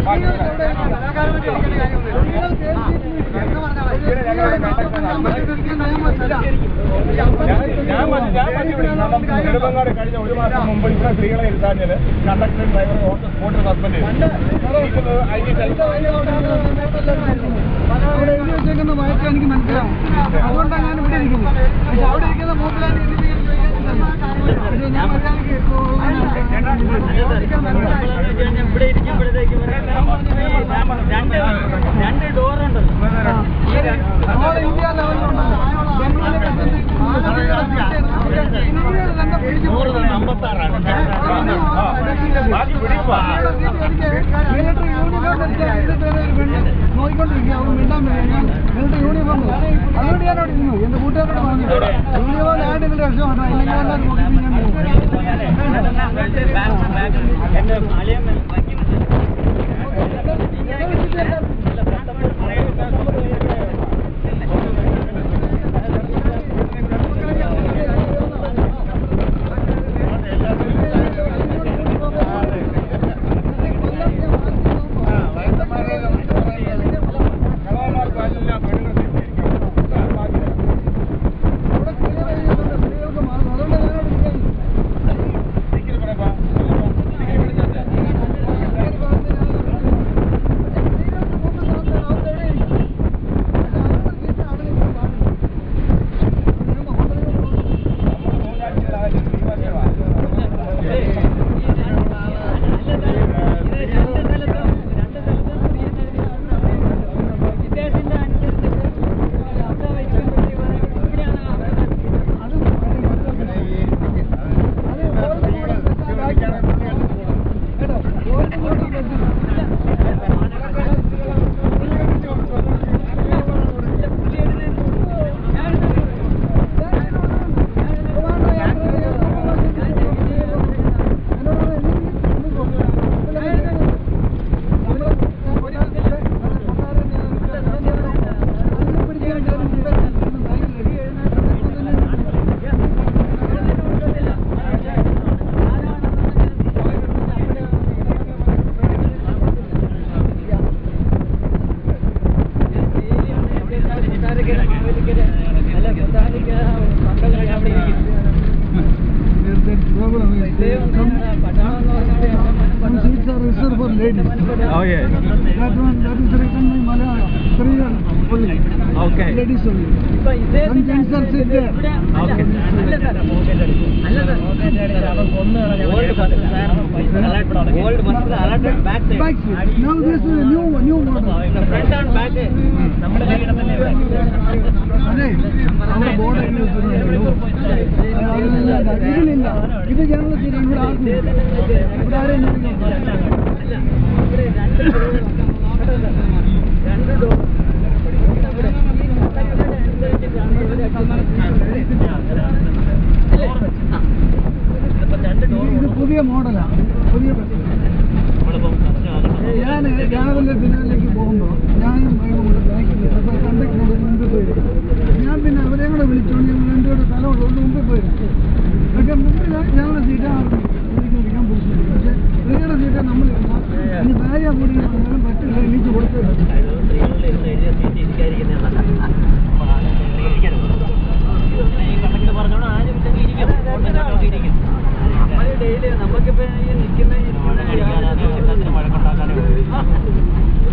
ഞാൻ മതി- ഞാൻ മതി വിളിക്കും. കാരണം നെടുമങ്ങാട് കഴിഞ്ഞ ഒരു മാസം മുമ്പ് ഇവിടെ സ്ത്രീകളെ ഇരുത്താഞ്ഞത് കണ്ടക്ടർ ഡ്രൈവർ ഓൺ ദ സ്പോട്ടിൽ സസ്പെൻഡ് ചെയ്തു ഇരിക്കുന്നത് ഐ ടി അവിടെ എഴുതി വെച്ചേക്കുന്ന വായിച്ചാൽ എനിക്ക് മനസ്സിലാവും അതുകൊണ്ടാണ് ഞാൻ ഇവിടെ ഇരിക്കുന്നത് പക്ഷെ അവിടെ ഇരിക്കുന്ന മൂപ്പിലാൻ ഞാൻ മര്യാദയ്ക്ക് ഇവിടെ ഇരിക്കുമ്പോഴത്തേക്ക് രണ്ട് രണ്ട് ഡോറുണ്ടല്ലോ ഓൾ ഇന്ത്യ ലെവലിലുണ്ടല്ലോ ബംഗാളിലെ തന്നെ പിടിച്ചു അമ്പത്താറാണ് ബാക്കി പിടിക്കുവാ മിലിറ്ററി യൂണിഫോം ധരിച്ചാൽ എന്നിട്ട് ഒരു പെണ്ണ് നോക്കിക്കൊണ്ടിരിക്കുക അവൻ മിണ്ടാൻ വയ്യ. ഞാൻ മിലിറ്ററി യൂണിഫോം അതുകൊണ്ട് ഞാൻ അവിടെ ഇരുന്നു എന്റെ കൂട്ടുകാരോട് പറഞ്ഞു യൂണിഫോം ആയിട്ട് രക്ഷപ്പെട്ടോ ഇല്ലെങ്കിൽ എല്ലാവരും നോക്കി ഞാൻ പോകും. എന്റെ അളിയൻ അവിടെ ക്ലിയർ ചെയ്യുന്നുണ്ട് സ്ത്രീകൾക്ക് മാത്രം അതുകൊണ്ട് ഞാൻ അവിടെ ഇരിക്കാൻ Some seats are reserved for ladies. Oh yeah. That one, that is written by Malayalam. Sriyan only. Okay. Ladies only. Some gents are sit there. Okay. Old bus alert back side Back seat. Now this is a new, new model. Front and back നമ്മുടെ കയ്യിൽ തന്നെ അതെ അവിടെ board എഴുതി വെച്ചിട്ടുണ്ടല്ലോ അതിലില്ല ഇതിലില്ല ഇത് general സീറ്റാണ് ഇവിടെ ആർക്കും ഇല്ല. ഇവിടെ ആരെയും ഇത് പുതിയ മോഡലാണ് പുതിയ ബസ് ഞാൻ രാവിലെ ദിനാലിലേക്ക് പോകുമ്പോൾ ഞാനും വൈകും കൂടെ ബാക്കിൽ അപ്പോൾ കണ്ടക്ടറോട് മുമ്പിൽ പോയിരുന്നു ഞാൻ പിന്നെ അവരെ കൂടെ വിളിച്ചോണ്ട് ഞങ്ങൾ രണ്ടുപേരുടെ സ്ഥലമുള്ളതുകൊണ്ട് മുമ്പിൽ പോയിരുന്നു പക്ഷെ മുമ്പിൽ ഞങ്ങളുടെ സീറ്റാണ് ഇരിക്കാൻ ബുദ്ധിമുട്ട് പക്ഷേ സ്ത്രീയുടെ സീറ്റ് നമ്മൾ ഇനി ഭാര്യ കൂടി വന്നാലും പറ്റില്ല എനിക്ക് കൊടുത്തത്